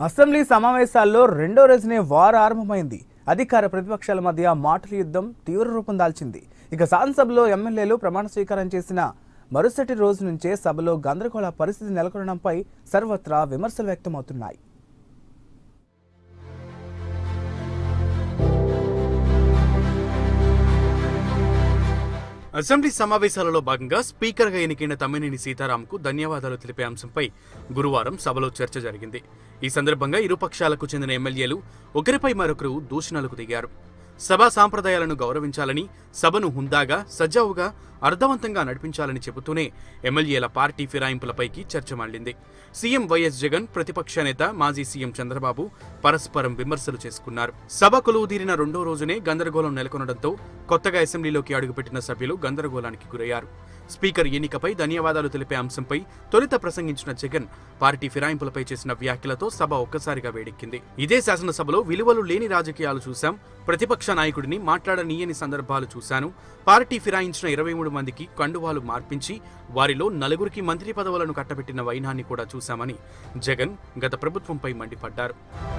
assembly సమావేశాల్లో రెండో రోజునే వార్ ఆరంభమైంది అధికార ప్రతిపక్షాల మధ్య మాటల యుద్ధం తీవ్ర రూపం దాల్చింది ఇక శాసనసభలో ఎమ్మెల్యేలు ప్రమాణ స్వీకారం చేసిన మరుసటి రోజు నుంచే సభలో గందరగోళ పరిస్థితి నెలకొనడంపై సర్వత్రా విమర్శలు వ్యక్తమవుతున్నాయి అసెంబ్లీ సమావేశాలలో భాగంగా స్పీకర్గా ఎన్నికైన తమ్మినేని సీతారాంకు ధన్యవాదాలు తెలిపే అంశంపై గురువారం సభలో చర్చ జరిగింది ఈ సందర్భంగా ఇరు పక్షాలకు చెందిన ఎమ్మెల్యేలు ఒకరిపై మరొకరు దూషణలకు దిగారు సభా సాంప్రదాయాలను గౌరవించాలని సభను హుందాగా సజావుగా అర్థవంతంగా నడిపించాలని చెబుతూనే ఎమ్మెల్యేల పార్టీ ఫిరాయింపులపైకి చర్చ మళ్లింది సీఎం వైఎస్ జగన్ ప్రతిపక్ష నేత మాజీ సీఎం చంద్రబాబు పరస్పరం విమర్శలు చేసుకున్నారు సభ కొలువుదీరిన రెండో రోజునే గందరగోళం నెలకొనడంతో కొత్తగా అసెంబ్లీలోకి అడుగుపెట్టిన సభ్యులు గందరగోళానికి గురయ్యారు స్పీకర్ ఎన్నికపై ధన్యవాదాలు తెలిపే అంశంపై తొలుత ప్రసంగించిన జగన్ పార్టీ ఫిరాయింపులపై చేసిన వ్యాఖ్యలతో సభ ఒక్కసారిగా వేడెక్కింది ఇదే శాసనసభలో విలువలు లేని రాజకీయాలు చూశాం ప్రతిపక్ష నాయకుడిని మాట్లాడనీయని సందర్భాలు చూశాను పార్టీ ఫిరాయించిన ఇరవై మూడు మందికి కండువాలు మార్పించి వారిలో నలుగురికి మంత్రి పదవులను కట్టబెట్టిన వైనాన్ని కూడా చూశామని జగన్ గత ప్రభుత్వంపై మండిపడ్డారు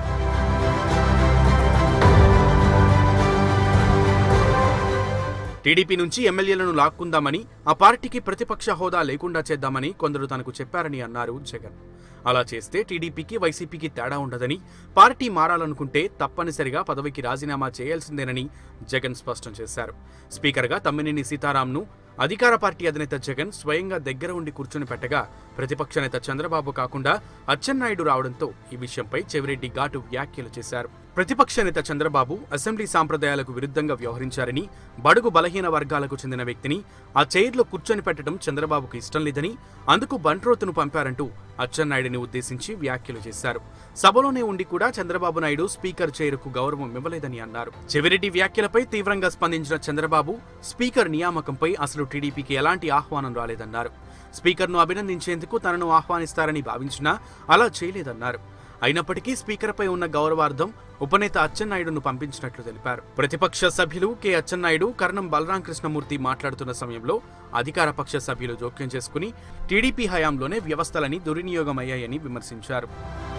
టీడీపీ నుంచి ఎమ్మెల్యేలను లాక్కుందామని ఆ పార్టీకి ప్రతిపక్ష హోదా లేకుండా చేద్దామని కొందరు తనకు చెప్పారని అన్నారు జగన్ అలా చేస్తే టీడీపీకి వైసీపీకి తేడా ఉండదని పార్టీ మారాలనుకుంటే తప్పనిసరిగా పదవికి రాజీనామా చేయాల్సిందేనని జగన్ స్పష్టం చేశారు స్పీకర్గా తమ్మినేని సీతారాంను అధికార పార్టీ అధినేత జగన్ స్వయంగా దగ్గర ఉండి కూర్చుని పెట్టగా ప్రతిపక్ష నేత చంద్రబాబు కాకుండా అచ్చెన్నాయుడు రావడంతో ఈ విషయంపై చెవిరెడ్డి ఘాటు వ్యాఖ్యలు చేశారు ప్రతిపక్ష నేత చంద్రబాబు అసెంబ్లీ సాంప్రదాయాలకు విరుద్ధంగా వ్యవహరించారని బడుగు బలహీన వర్గాలకు చెందిన వ్యక్తిని ఆ చైర్లో కూర్చొని పెట్టడం చంద్రబాబుకు ఇష్టం లేదని అందుకు బంట్రోతును పంపారంటూ అచ్చెన్నాయుడిని ఉద్దేశించి వ్యాఖ్యలు చేశారు సభలోనే ఉండి కూడా చంద్రబాబు నాయుడు స్పీకర్ చైరుకు గౌరవం ఇవ్వలేదని అన్నారు చెవిరెడ్డి వ్యాఖ్యలపై తీవ్రంగా స్పందించిన చంద్రబాబు స్పీకర్ నియామకంపై అసలు టీడీపీకి ఎలాంటి ఆహ్వానం రాలేదన్నారు స్పీకర్ను అభినందించేందుకు తనను ఆహ్వానిస్తారని భావించినా అలా చేయలేదన్నారు అయినప్పటికీ స్పీకర్పై ఉన్న గౌరవార్థం ఉపనేత అచ్చెన్నాయుడును పంపించినట్లు తెలిపారు ప్రతిపక్ష సభ్యులు కె అచ్చెన్నాయుడు కర్ణం బలరాం కృష్ణమూర్తి మాట్లాడుతున్న సమయంలో అధికార పక్ష సభ్యులు జోక్యం చేసుకుని టీడీపీ హయాంలోనే వ్యవస్థలని దుర్వినియోగమయ్యాయని విమర్శించారు